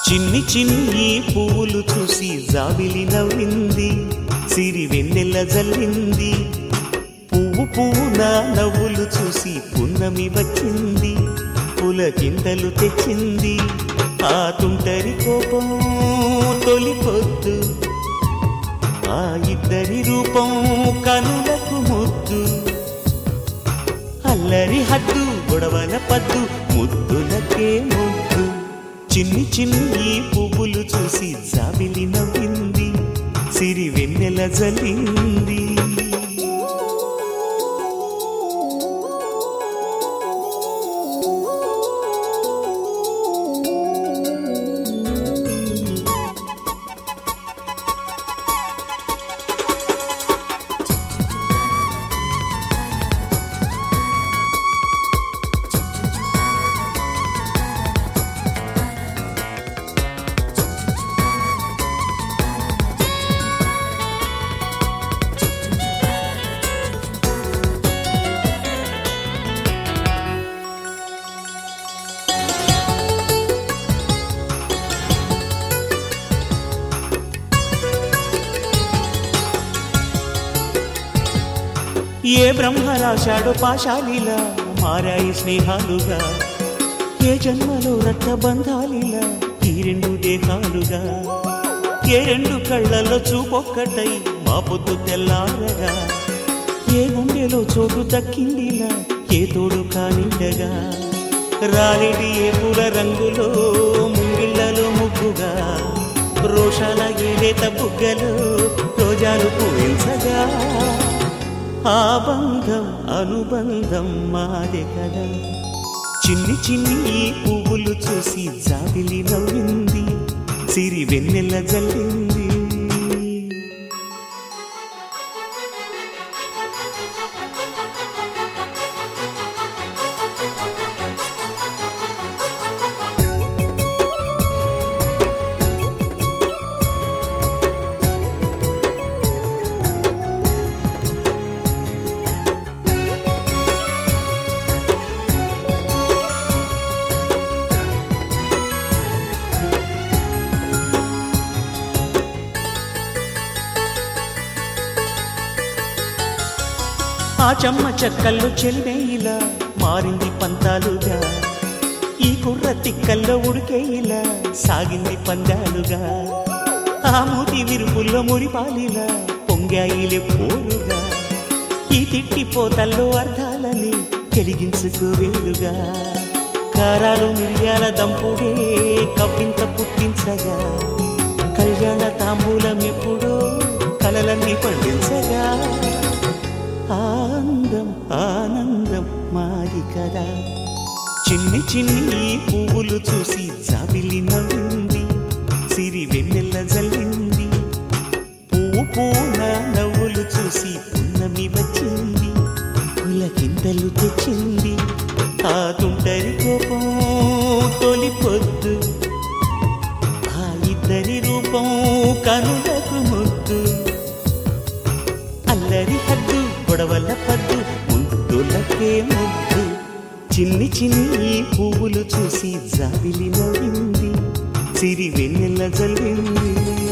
చిన్ని చిన్ని పువ్వులు చూసి జాబిలి నవ్వింది సిరి వెన్నెల జల్లింది పువ్వు పువ్వు నా నవ్వులు చూసి పున్నమి వచ్చింది పులకింతలు తెచ్చింది ఆ తుంటరి కోపం తొలి పొద్దు ఆ ఇద్దరి రూపం కనులకు ముద్దు అల్లరి హద్దు గొడవల పద్దు ముద్దులకే ముద్దు చిన్ని చిన్ని పువ్వులు చూసి జాబిలి నవ్వింది సిరి వెన్నెల జల్లింది ఏ బ్రహ్మ రాశాడో పాశాలిలా మారాయి స్నేహాలుగా ఏ జన్మలో రక్త బంధాలిలా ఈ రెండు దేహాలుగా ఏ రెండు కళ్ళల్లో చూపొక్కటై మా పొద్దు తెల్లారగా ఏ గుండెలో చోటు దక్కిందిలా ఏ తోడు కానిండగా రాలిడి ఏ పూల రంగులో ముంగిళ్ళలో ముగ్గుగా రోషాల ఏలేత బుగ్గలు రోజాలు పూయించగా ఆ బంధం అనుబంధం మాదే కదా చిన్ని చిన్ని ఈ పువ్వులు చూసి జాబిలి నవ్వింది సిరి వెన్నెల జల్లింది ఆ చెమ్మ చెక్కల్లో చెలివేయిలా మారింది పంతాలుగా ఈ కుర్ర తిక్కల్లో ఉడికేయిలా సాగింది పందాలుగా ఆ మూతి విరుపుల్లో మురిపాలిలా పొంగాయిలే పోలుగా ఈ తిట్టి పోతల్లో అర్థాలని కలిగించుకోవేలుగా కారాలు మిరియాల దంపుడే కవ్వింత పుట్టించగా కళ్యాణ తాంబూలం ఎప్పుడో కలలన్నీ పండించగా ఆనందం ఆనందం మాది కదా చిన్ని చిన్ని పువ్వులు చూసి జాబిలి నవ్వింది సిరి వెన్నెల జల్లింది పువ్వు పూన నవ్వులు చూసి పున్నమి వచ్చింది పులకింతలు తెచ్చింది ఆ తుంటరి కోపం తొలి పొద్దు ఆ ఇద్దరి రూపం కనులకు ముద్దు అల్లరి హద్దు గొడవల పద్దు ముద్దులకే ముద్దు చిన్ని చిన్ని పువ్వులు చూసి జాబిలి నవ్వింది సిరి వెన్నెల జల్లింది